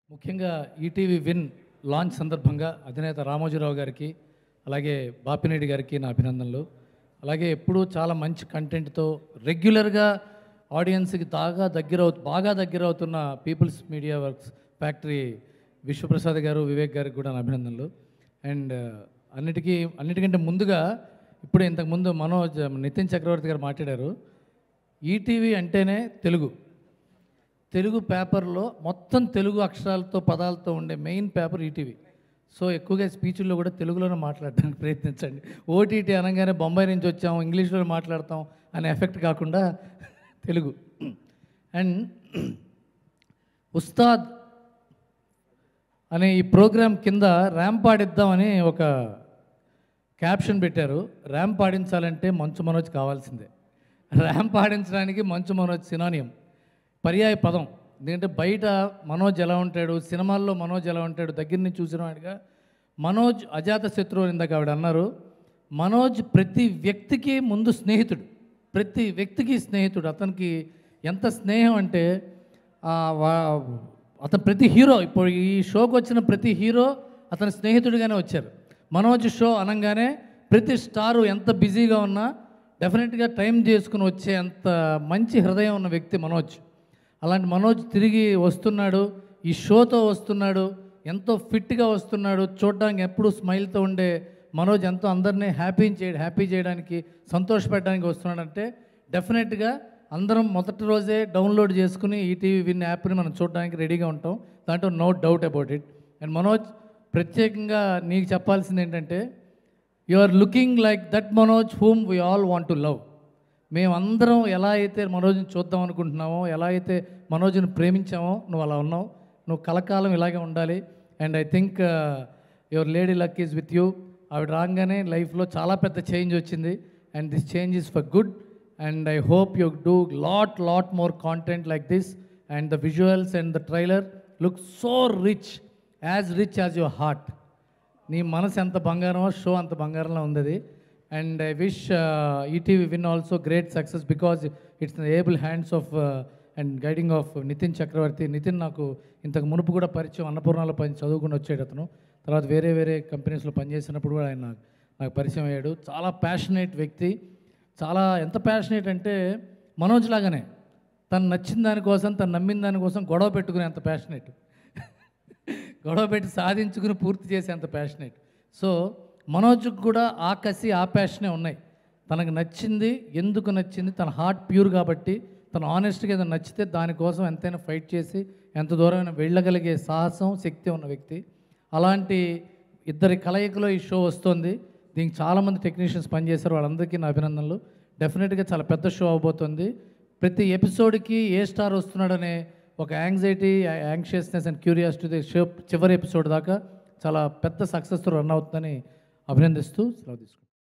ముఖ్యంగా ETV win launch సందర్భంగా అధినేత రామోజీరావు గారికి అలాగే బాపినేడి గారికి నా అభినందనలు అలాగే ఎప్పుడూ చాలా మంచి కంటెంట్తో రెగ్యులర్గా ఆడియన్స్కి బాగా దగ్గర అవు బాగా దగ్గర అవుతున్న peoples media works factory Vishwaprasad garu Vivek గారికి కూడా నా అభినందనలు అండ్ అన్నిటికీ అన్నిటికంటే ముందుగా ఇప్పుడు ఇంతకుముందు మనోజ్ నితిన్ చక్రవర్తి గారు మాట్లాడారు ఈటీవీ అంటేనే తెలుగు తెలుగు పేపర్లో మొత్తం తెలుగు అక్షరాలతో పదాలతో ఉండే మెయిన్ పేపర్ ఈటీవీ సో ఎక్కువగా స్పీచ్ల్లో కూడా తెలుగులోనే మాట్లాడడానికి ప్రయత్నించండి ఓటీటీ అనగానే బొంబాయి నుంచి వచ్చాం ఇంగ్లీష్లో మాట్లాడతాం అనే ఎఫెక్ట్ కాకుండా తెలుగు అండ్ ఉస్తాద్ అనే ఈ ప్రోగ్రామ్ కింద ర్యాంప్ ఆడిద్దామని ఒక క్యాప్షన్ పెట్టారు ర్యాంప్ ఆడించాలంటే మంచు మనోజ్ కావాల్సిందే ర్యాంప్ ఆడించడానికి మంచు మనోజ్ సినానియం పర్యాయ పదం ఎందుకంటే బయట మనోజ్ ఎలా ఉంటాడు సినిమాల్లో మనోజ్ ఎలా ఉంటాడు దగ్గర నుంచి చూసిన వాడిగా మనోజ్ అజాత శత్రువు అని ఇందాక ఆవిడ అన్నారు మనోజ్ ప్రతి వ్యక్తికి ముందు స్నేహితుడు ప్రతి వ్యక్తికి స్నేహితుడు అతనికి ఎంత స్నేహం అంటే ఆ, వా- అతను ప్రతి హీరో ఇప్పుడు ఈ షోకి వచ్చిన ప్రతి హీరో అతని స్నేహితుడిగానే వచ్చారు మనోజ్ షో అనగానే ప్రతి స్టారు ఎంత బిజీగా ఉన్నా డెఫినెట్గా టైం చేసుకుని వచ్చే అంత మంచి హృదయం ఉన్న వ్యక్తి మనోజ్ అలాంటి మనోజ్ తిరిగి వస్తున్నాడు ఈ షోతో వస్తున్నాడు ఎంతో ఫిట్గా వస్తున్నాడు చూడడానికి ఎప్పుడు స్మైల్తో ఉండే మనోజ్ ఎంతో అందరినీ హ్యాపీ చేయ హ్యాపీ చేయడానికి సంతోషపెట్టడానికి వస్తున్నాడంటే డెఫినెట్గా అందరం మొదటి రోజే డౌన్లోడ్ చేసుకుని ఈటీవీ విన్ యాప్ని మనం చూడడానికి రెడీగా ఉంటాం దాంట్లో no doubt about it and Manoj ప్రత్యేకంగా నీకు చెప్పాల్సింది ఏంటంటే you are looking like that Manoj whom we all want to love మేమందరం ఎలా అయితే మనోజ్ని చూద్దాం అనుకుంటున్నామో ఎలా అయితే మనోజ్ని ప్రేమించామో నువ్వు అలా ఉన్నావు నువ్వు కలకాలం ఇలాగే ఉండాలి and I think your lady luck is with you ఆవిడ రాగానే లైఫ్లో చాలా పెద్ద చేంజ్ వచ్చింది and this change is for good and I hope you do lot lot more content like this and the visuals and the trailer look so rich as rich as your heart నీ మనసు ఎంత బంగారమో show అంత బంగారంలో ఉంది అది and I wish ETV win also great success because it's able hands of and guiding of Nitin Chakravarthi Nitin నాకు ఇంతకు మునుపు కూడా పరిచయం అన్నపూర్ణలో పని చదువుకుని వచ్చాడు అతను తర్వాత వేరే వేరే కంపెనీస్లో పనిచేసినప్పుడు కూడా ఆయన నాకు- నాకు పరిచయం అయ్యాడు చాలా ప్యాషనేట్ వ్యక్తి చాలా ఎంత ప్యాషనేట్ అంటే మనోజ్ లాగానే తను నచ్చిన దానికోసం తను నమ్మిన దానికోసం గొడవ పెట్టుకునే అంత ప్యాషనేట్ గొడవ పెట్టి సాధించుకుని పూర్తి చేసేంత ప్యాషనేట్ సో మనోజ్కి కూడా ఆ కసి ఆ ప్యాషనే ఉన్నాయి తనకు నచ్చింది ఎందుకు నచ్చింది తన హార్ట్ ప్యూర్ కాబట్టి తన ఆనెస్ట్గా ఏదైనా నచ్చితే దానికోసం ఎంతైనా ఫైట్ చేసి ఎంత దూరమైనా వెళ్ళగలిగే సాహసం శక్తి ఉన్న వ్యక్తి అలాంటి ఇద్దరి కలయికలో ఈ షో వస్తుంది దీనికి చాలామంది టెక్నీషియన్స్ పనిచేశారు వాళ్ళందరికీ నా అభినందనలు డెఫినెట్గా చాలా పెద్ద షో అవబోతుంది ప్రతి ఎపిసోడ్కి ఏ స్టార్ వస్తున్నాడనే ఒక anxiety anxiousness and curiosity show చివరి ఎపిసోడ్ దాకా చాలా పెద్ద సక్సెస్తో రన్ అవుతుందని అభినందిస్తూ సెలవు తీసుకుంటాను